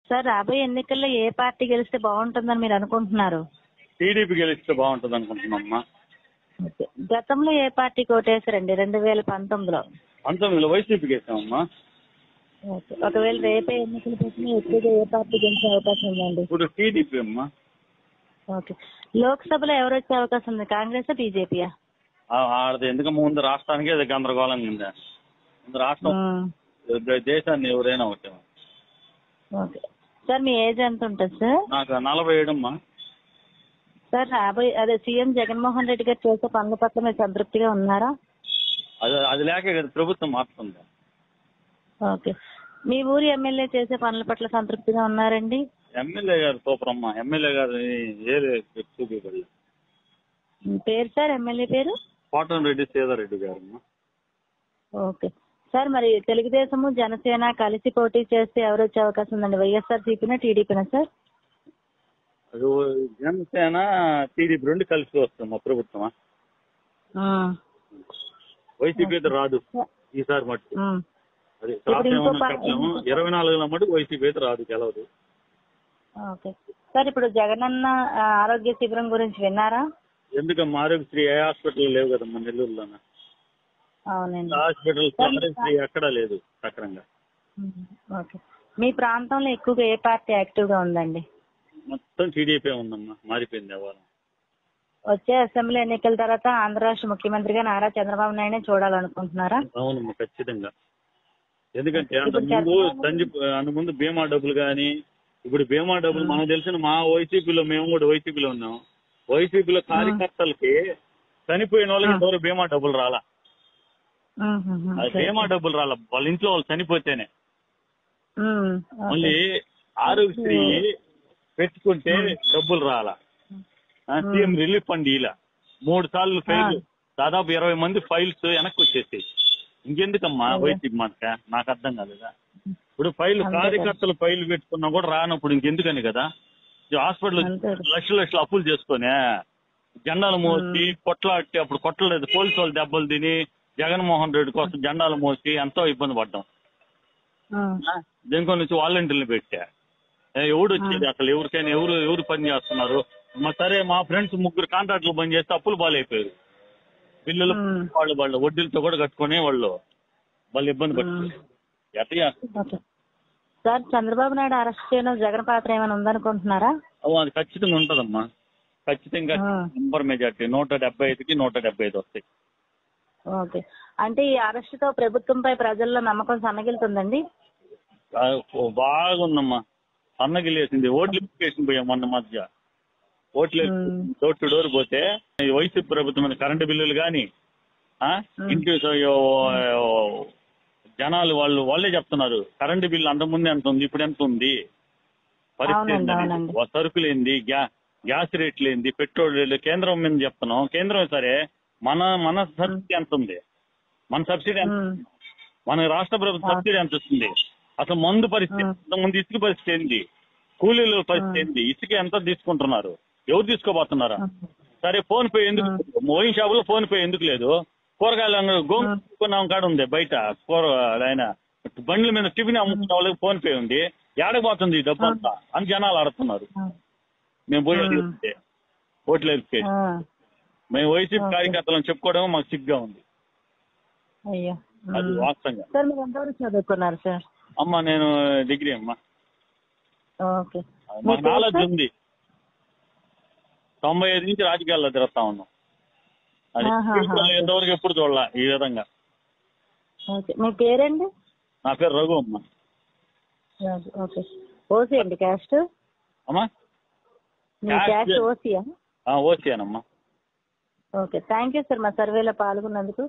Sir రాబోయే ఎన్నికల్లో ఏ party గెలిస్తే బాగుంటుందని మీరు అనుకుంటున్నారు టీడీపీ గెలిస్తే బాగుంటుంది అనుకుంటున్నామ్మా ఓకే. గతంలో ఏ పార్టీకి ఓటేశారండి రెండు వేల పంతొమ్మిదిలో పంతొమ్మిదిలో వైసీపీకి వేసామమ్మా ఓకే. ఒకవేళ రేపే ఎన్నికలు పెట్టినా ఎక్కువగా ఏ పార్టీ గెలిచే అవకాశం ఉందండి ఇప్పుడు టీడీపీ అమ్మా ఓకే లోక్సభలో ఎవరు వచ్చే అవకాశం ఉంది కాంగ్రెస్ బీజేపీయా ఆ- ఆడది ఎందుకు ముందు రాష్ట్రానికి అది గందరగోళంగా ఉంది ముందు రాష్ట్రం దే- దేశాన్ని ఎవరైనా ఒకటే ఓకే సార్ మీ ఏజ్ ఎంత ఉంటుంది సార్ నాకు నలభై ఏడమ్మా సార్ రాబోయే అదే సీఎం జగన్మోహన్ రెడ్డి గారు చేసే పనుల పట్ల మీరు సంతృప్తిగా ఉన్నారా అది అది లేక కదా ప్రభుత్వం మారుతుంది ఓకే మీ ఊరి ఎమ్మెల్యే చేసే పనుల పట్ల సంతృప్తిగా ఉన్నారండి ఎమ్మెల్యే గారు సూపర్ అమ్మా ఎమ్మెల్యే గారు ఏది చూపించబడి మీ పేరు సార్ ఎమ్మెల్యే పేరు కోటం రెడ్డి సీతారెడ్డి గారు అమ్మా ఓకే సార్ మరి తెలుగుదేశము జనసేన కలిసి పోటీ చేస్తే ఎవరు వచ్చే అవకాశం ఉందండి వైఎస్ఆర్ సిపినా టీడీపీనా సార్ అది ఓ- జనసేన టీడీపీ రెండు కలిసి వస్తాం మా ప్రభుత్వమా వైసీపీ అయితే రాదు ఈసారి మటుకు ఉమ్. అది ఇప్పుడు శాస్త్రం ఇంకో ఏమన్నా ప- చెప్పలేము ఇరవై నాలుగులో మటుకు వైసీపీ అయితే రాదు గెలవదు ఓకే సార్ ఇప్పుడు జగనన్న ఆ, ఆరోగ్య శిబిరం గురించి విన్నారా ఎందుకమ్మా ఆరోగ్యశ్రీ ఏ హాస్పిటల్ లేవు కదమ్మా నెల్లూరులోన అవునండి హాస్పిటల్ ఆరోగ్యశ్రీ ఎక్కడా లేదు సక్రంగా ఉమ్. ఓకే మీ ప్రాంతంలో ఎక్కువగా ఏ పార్టీ యాక్టివ్ గా ఉందండి మొత్తం టీడీపీ ఉందమ్మా మారిపోయింది వ్యవహారం వచ్చే అసెంబ్లీ ఎన్నికల తర్వాత ఆంధ్ర రాష్ట్ర ముఖ్యమంత్రిగా నారా చంద్రబాబు నాయుడు చూడాలనుకుంటున్నారా అవునమ్మా ఖచ్చితంగా ఎందుకంటే ఇప్పుడు అంతకుముందు చంద్రబాబు- సంజీప్ అంతకుముందు బీమా డబ్బులు కానీ ఇప్పుడు బీమా డబ్బులు మనకు తెలిసిన మా వైసీపీలో మేము కూడా వైసీపీలో ఉన్నాం వైసీపీలో కార్యకర్తలకి చనిపోయిన వాళ్ళకి ఇంతవరకు బీమా డబ్బులు రాలా ఉమ్, ఉమ్, ఉమ్. అది బీమా డబ్బులు రాలా వాళ్ళ ఇంట్లో వాళ్ళు చనిపోతేనే ఉమ్, ఓకే. మళ్ళీ ఆరోగ్యశ్రీ పెట్టుకుంటే డబ్బులు రాలా సీఎం రిలీఫ్ ఫండ్ ఇలా మూడు సార్లు ఫైల్ దాదాపు ఇరవై మంది ఫైల్స్ వెనక్కి వచ్చేసాయి ఇంకెందుకమ్మా వైసీపీ మనక నాకు అర్థం కాలేదా ఇప్పుడు ఫైల్ అంతే కార్యకర్తలు ఫైల్ పెట్టుకున్నా కూడా రానప్పుడు ఇంకెందుకని కదా ఈ హాస్పిటల్ అంతే. లక్షల లక్షలు అప్పులు చేసుకొని జెండాలు మోసి కొట్లాట్టి అప్పుడు కొట్టలేదు పోలీసు వాళ్ళు దెబ్బలు తిని జగన్మోహన్ రెడ్డి కోసం జెండాలు మోసి ఎంతో ఇబ్బంది పడ్డాం ఉమ్, దేనికో నుంచి వాలంటీర్లు పెట్టా ఏ, ఎవడు వచ్చేది అసలు ఎవరికైనా ఎవరు ఎవరు పని చేస్తున్నారు మా సరే మా ఫ్రెండ్స్ ముగ్గురు కాంట్రాక్టులు పని చేస్తే అప్పులు బాగాలైపోయారు బిల్లులు మ్మ్. వాళ్ళు వాళ్ళు వడ్డీలతో కూడా కట్టుకునే వాళ్ళు వాళ్ళు ఇబ్బంది పడుతుంది ఎట్లా చేస్తారు? Okay sir Chandrababu Naidu arrest చేయడం జగన్ పాత్ర ఏమైనా ఉందనుకుంటున్నారా అవు అది ఖచ్చితంగా ఉంటదమ్మా ఖచ్చితంగా ఆ. నెంబర్ మెజార్టీ నూట డెబ్బై ఐదుకి నూట డెబ్బై ఐదు వస్తాయి ఓకే అంటే ఈ అరెస్ట్ తో ప్రభుత్వంపై ప్రజల్లో నమ్మకం సన్నగిలుతుందండి ఆ, ఓ, బాగుందమ్మా అన్నగిలేసింది ఓట్లు ఎప్లికేషన్ పోయాం మొన్న మధ్య ఓట్లు మ్మ్. డోర్ టు డోర్ పోతే ఈ వైసీపీ ప్రభుత్వం మీద కరెంటు బిల్లులు కానీ ఇంటి ఓ- జనాలు వాళ్ళు వాళ్ళే చెప్తున్నారు కరెంటు బిల్లు అంతకుముందు ఎంత ఉంది ఇప్పుడు ఎంత ఉంది పరిస్థితి అవునండి, ఏందని. అవునండి. ఓ సరుకులు ఏంది గ్యా గ్యాస్ రేట్లు ఏంది పెట్రోల్ రేట్లు కేంద్రం మీద చెప్తున్నాం కేంద్రం సరే మన మన సబ్సిడీ ఎంత ఉంది మన సబ్సిడీ ఎంత ఉమ్, మన రాష్ట్ర ప్రభుత్వం సబ్సిడీ ఎంత ఇస్తుంది అసలు మందు పరిస్థితి ఆ. ఇంతకుముందు ఇసుక పరిస్థితి ఏంది కూలీల పరిస్థితి ఏంది ఇసుక ఎంత తీసుకుంటున్నారు ఎవరు తీసుకోబోతున్నారా సరే ఫోన్ పే ఎందుకు మోయిన్ షాపులో ఫోన్ పే ఎందుకు లేదు కూరగాయలు అంగడి గోంగూర కొన్నాం కాడ ఉంది బయట కూర ఆయన బండ్ల మీద టిఫిన్ అమ్ముకున్న వాళ్ళకి ఫోన్ పే ఉంది ఏడకపోతుంది ఈ డబ్బు అంతా అని జనాలు ఆడుతున్నారు ఆ, మేము పోయి ఆ. అడిగితే ఓట్లు వేస్తే ఆ, మేము వైసీపీ ఓకే. కార్యకర్తలను చెప్పుకోవడం మాకు సిగ్గా ఉంది అయ్యో అది ఉమ్. వాస్తవంగా సార్ మీరు ఎంతవరకు చదువుకున్నారు సార్ అమ్మ నేను డిగ్రీ అమ్మా ఓకే మీ మాకు పేరు నాలెడ్జ్ సార్? ఉంది తొంభై ఐదు నుంచి రాజకీయాల్లో తిరుగుతా ఉన్నాం అది ఆహా, జీవితంలో ఓకే. ఎంతవరకు ఎప్పుడు చూడాల ఈ విధంగా ఓకే మీ పేరండి నా పేరు రఘు అమ్మ రాజు, ఓకే ఓసీ అండి క్యాస్ట్ అమ్మా మీ క్యాస్ట్ క్యాస్ట్ ఓసీయా ఓకేనమ్మా ఓకే థ్యాంక్ యూ సార్ మా సర్వేలో పాల్గొన్నందుకు